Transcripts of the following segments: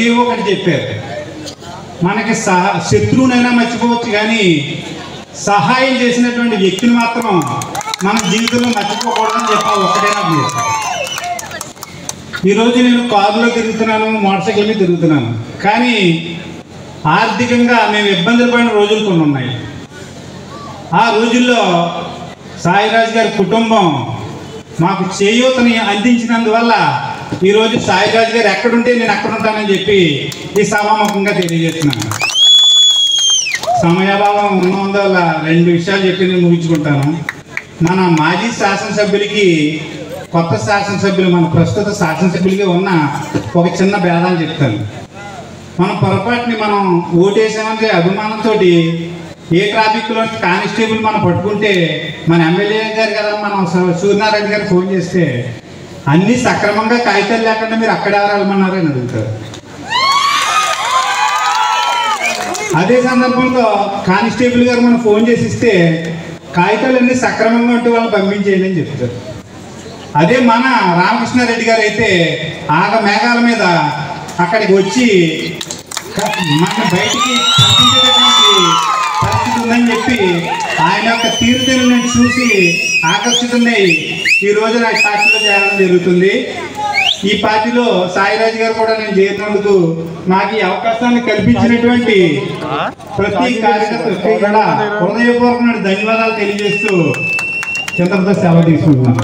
ఒకటి చెప్పారు మనకి సహ శత్రువునైనా మర్చిపోవచ్చు కానీ సహాయం చేసినటువంటి వ్యక్తిని మాత్రం మన జీవితంలో మర్చిపోకూడదని చెప్పి ఒకటే నాకు తెలుసు. ఈరోజు నేను కారులో తిరుగుతున్నాను మోటార్ సైకిల్ మీద తిరుగుతున్నాను కానీ ఆర్థికంగా మేము ఇబ్బందులు పడిన రోజులు కొన్ని ఉన్నాయి ఆ రోజుల్లో సాయిరాజు గారి కుటుంబం మాకు చేయూతని అందించినందువల్ల ఈరోజు సాయిరాజు గారు ఎక్కడుంటే నేను అక్కడ ఉంటానని చెప్పి ఈ సభాముఖంగా తెలియజేస్తున్నాను సమయాభావం ఉన్నందువల్ల రెండు విషయాలు చెప్పి నేను ముగించుకుంటాను మన మాజీ శాసనసభ్యులకి కొత్త శాసనసభ్యులు మన ప్రస్తుత శాసనసభ్యులకి ఉన్న ఒక చిన్న భేదాలు చెప్తాను మన పొరపాటుని మనం ఓటేసామని అభిమానంతో ఏ ట్రాఫిక్లో కానిస్టేబుల్ మనం పట్టుకుంటే మన ఎమ్మెల్యే గారు కదా మనం స- సూర్యనారాయణ గారు ఫోన్ చేస్తే అన్ని సక్రమంగా కాగితాలు లేకుండా మీరు అక్కడ వెళ్ళమన్నారు అని అడుగుతారు అదే సందర్భంలో కానిస్టేబుల్ గారు మనం ఫోన్ చేసి ఇస్తే కాగితాలన్నీ సక్రమంగా ఉంటే వాళ్ళు పంపించేయండి అని చెప్తారు అదే మన రామకృష్ణారెడ్డి గారు అయితే ఆగ మేఘాల మీద అక్కడికి వచ్చి క- మన బయటికి పంపించేటటువంటి పరిస్థితి ఉందని చెప్పి ఆయన యొక్క తీరుతెన్నులను చూసి ఆకర్షితున్నై ఈ రోజు నాకు సాక్షిలో చేరడం జరుగుతుంది ఈ పార్టీలో సాయిరాజు గారు కూడా నేను చేరినందుకు నాకు ఈ అవకాశాన్ని కల్పించినటువంటి ప్రతి కార్యకర్తకి కూడా హృదయపూర్వకమైన ధన్యవాదాలు తెలియజేస్తూ చింతలతో సెలవు తీసుకుంటున్నాను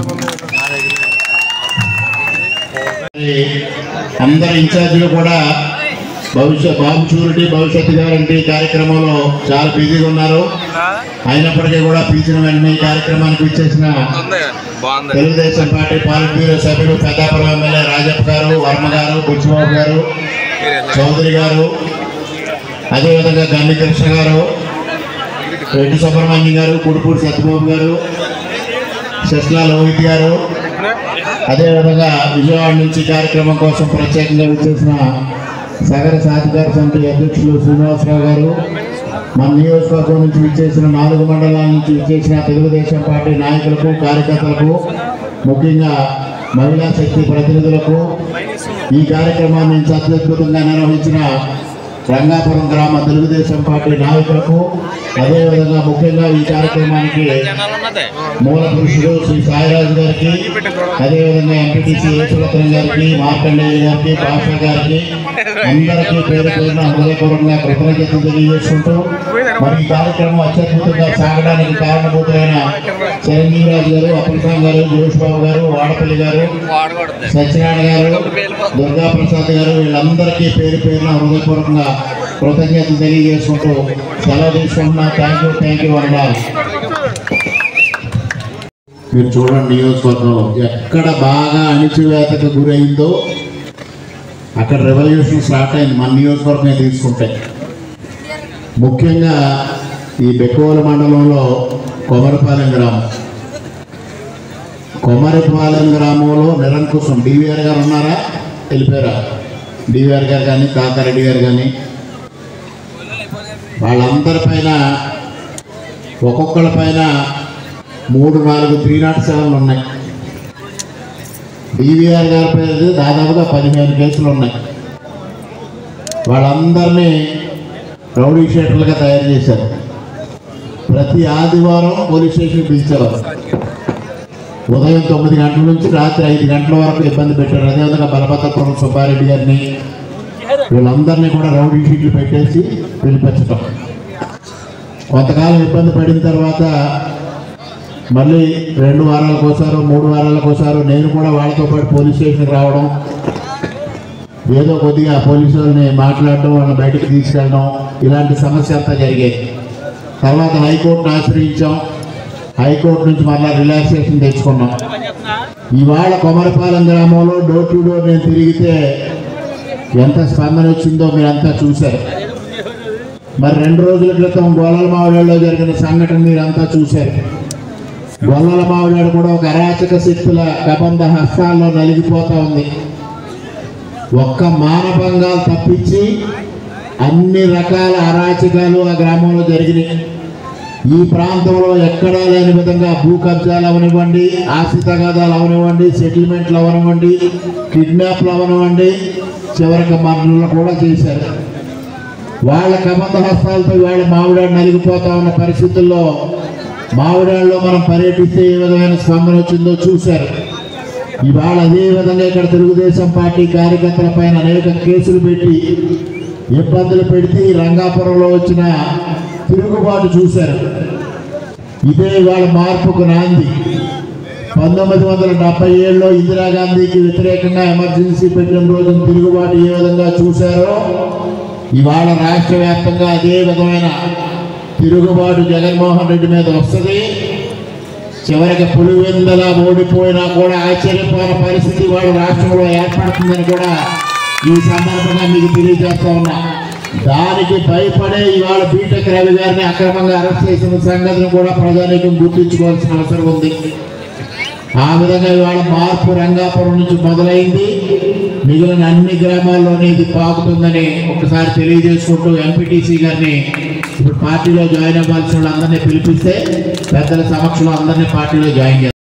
అందరి ఇన్ఛార్జీలు కూడా భవిష్యత్ బాబు షూరిటీ భవిష్యత్తు గ్యారంటీ కార్యక్రమంలో చాలా బిజీగా ఉన్నారు అయినప్పటికీ కూడా పిలిచిన వెంటనే ఈ కార్యక్రమానికి ఇచ్చేసిన బాగుంది తెలుగుదేశం పార్టీ పాలిట్ బ్యూరో సభ్యులు పెద్దాపురం ఎమ్మెల్యే రాజప్ప గారు వర్మ గారు బుచ్చిబాబు గారు చౌదరి గారు అదేవిధంగా గండి కృష్ణ గారు రెడ్డి సుబ్రహ్మణ్యం గారు కుడుపూడి సత్యబాబు గారు శశిలా లోహిత్ గారు అదేవిధంగా విజయవాడ నుంచి కార్యక్రమం కోసం ప్రత్యేకంగా విచ్చేసిన సగర సాధికార సమితి అధ్యక్షులు శ్రీనివాసరావు గారు మన నియోజకవర్గం నుంచి విచ్చేసిన నాలుగు మండలాల నుంచి విచ్చేసిన తెలుగుదేశం పార్టీ నాయకులకు కార్యకర్తలకు ముఖ్యంగా మహిళా శక్తి ప్రతినిధులకు ఈ కార్యక్రమాన్ని ఇంత అత్యద్భుతంగా నిర్వహించిన రంగాపురం గ్రామ తెలుగుదేశం పార్టీ నాయకులకు అదేవిధంగా ముఖ్యంగా ఈ కార్యక్రమానికి మూల పురుషుడు శ్రీ సాయిరాజు గారికి అదేవిధంగా ఎంపీటీసీ యేసురత్నం గారికి మార్కండేయ గారికి భాష గారికి అందరికీ పేరు పేరున హృదయపూర్వకంగా కృతజ్ఞతలు తెలియజేసుకుంటూ మరి ఈ కార్యక్రమం అత్యద్భుతంగా సాగడానికి కారణభూతులైన చిరంజీవి రాజు గారు అప్పలస్వామి గారు జోష్ బాబు గారు వాడపల్లి గారు సత్యనారాయణ గారు దుర్గా ప్రసాద్ గారు వీళ్ళందరికీ పేరు పేరున హృదయపూర్వకంగా కృతజ్ఞతలు తెలియజేసుకుంటూ సెలవు తీసుకుంటున్నా థ్యాంక్ యూ థ్యాంక్ యూ అన్నారు మీరు చూడండి నియోజకవర్గంలో ఎక్కడ బాగా అణిచివేతకు గురైందో అక్కడ రెవల్యూషన్ స్టార్ట్ అయింది మన నియోజకవర్గం తీసుకుంటే ముఖ్యంగా ఈ బెకోల మండలంలో కొమరపాలెం గ్రామం కొమరపాలెం గ్రామంలో నిరంకుశం డివిఆర్ గారు ఉన్నారా వెళ్ళిపోయారా డివిఆర్ గారు కానీ కాకారెడ్డి గారు కానీ వాళ్ళందరిపైన ఒక్కొక్కళ్ళ పైన మూడు నాలుగు త్రీ నాట్ సెవెన్లు ఉన్నాయి డివిఆర్ గారి పైన దాదాపుగా పదిహేను కేసులు ఉన్నాయి వాళ్ళందరినీ రౌడీ షీటర్లుగా తయారు చేశారు ప్రతి ఆదివారం పోలీస్ స్టేషన్ పిలిచేవారు ఉదయం తొమ్మిది గంటల నుంచి రాత్రి ఐదు గంటల వరకు ఇబ్బంది పెట్టారు అదేవిధంగా బలభద్రపురం సుబ్బారెడ్డి గారిని వీళ్ళందరినీ కూడా రౌడీ షీట్లు పెట్టేసి పిలిపించటం కొంతకాలం ఇబ్బంది పడిన తర్వాత మళ్ళీ రెండు వారాలకు ఒకసారి మూడు వారాలకు ఒకసారి నేను కూడా వాళ్ళతో పాటు పోలీస్ స్టేషన్కి రావడం ఏదో కొద్దిగా పోలీసు వాళ్ళని మాట్లాడడం వాళ్ళని బయటకు తీసుకెళ్ళడం ఇలాంటి సమస్య అంతా జరిగేది తర్వాత హైకోర్టును ఆశ్రయించాం హైకోర్టు నుంచి మళ్ళీ రిలాక్సేషన్ తెచ్చుకున్నాం ఇవాళ కొమరపాలెం గ్రామంలో డోర్ టు డోర్ నేను తిరిగితే ఎంత స్పందన వచ్చిందో మీరంతా చూశారు మరి రెండు రోజుల క్రితం గొల్లల మావిడాలో జరిగిన సంఘటన మీరంతా చూశారు గొల్లల మావిడాడు కూడా ఒక అరాచక శక్తుల కబంధ హస్తాల్లో నలిగిపోతా ఉంది ఒక్క మానభంగాలు తప్పించి అన్ని రకాల అరాచకాలు ఆ గ్రామంలో జరిగినాయి ఈ ప్రాంతంలో ఎక్కడా లేని విధంగా భూ కబ్జాలు అవనివ్వండి ఆస్తి తగాదాలు అవనివ్వండి సెటిల్మెంట్లు అవనివ్వండి కిడ్నాప్లు అవనివ్వండి చివరికి మరణలు కూడా చేశారు వాళ్ళ కబంధ హస్తాలతో వాళ్ళ మామిడాడు నలిగిపోతా ఉన్న పరిస్థితుల్లో మామిడాడులో మనం పర్యటిస్తే ఏ విధమైన స్పందన వచ్చిందో చూశారు ఇవాళ అదే విధంగా ఇక్కడ తెలుగుదేశం పార్టీ కార్యకర్తల పైన అనేక కేసులు పెట్టి ఇబ్బందులు పెడితే ఈ రంగాపురంలో వచ్చిన తిరుగుబాటు చూశారు ఇదే ఇవాళ మార్పుకు నాంది పంతొమ్మిది వందల డెబ్బై ఏడులో ఇందిరాగాంధీకి వ్యతిరేకంగా ఎమర్జెన్సీ పెట్టిన రోజున తిరుగుబాటు ఏ విధంగా చూశారో ఇవాళ రాష్ట్ర వ్యాప్తంగా అదే విధమైన తిరుగుబాటు జగన్మోహన్ రెడ్డి మీద వస్తుంది చివరికి పులివెందల ఓడిపోయినా కూడా ఆశ్చర్యపోయిన పరిస్థితి వాళ్ళ రాష్ట్రంలో ఏర్పడుతుందని కూడా ఈ సందర్భంగా మీకు తెలియజేస్తా ఉన్నా దానికి భయపడే ఇవాళ బీటెక్ రవి గారిని అక్రమంగా అరెస్ట్ చేసిన సంగతిని కూడా ప్రజానీకం గుర్తించుకోవాల్సిన అవసరం ఉంది ఆ విధంగా ఇవాళ మార్పు రంగాపురం నుంచి మొదలైంది మిగిలిన అన్ని గ్రామాల్లోనే ఇది పాకుతుందని ఒకసారి తెలియజేసుకుంటూ ఎంపీటీసీ గారిని ఇప్పుడు పార్టీలో జాయిన్ అవ్వాల్సిన వాళ్ళందరినీ పిలిపిస్తే పెద్దల సమక్షంలో అందరినీ పార్టీలో జాయిన్ చేస్తారు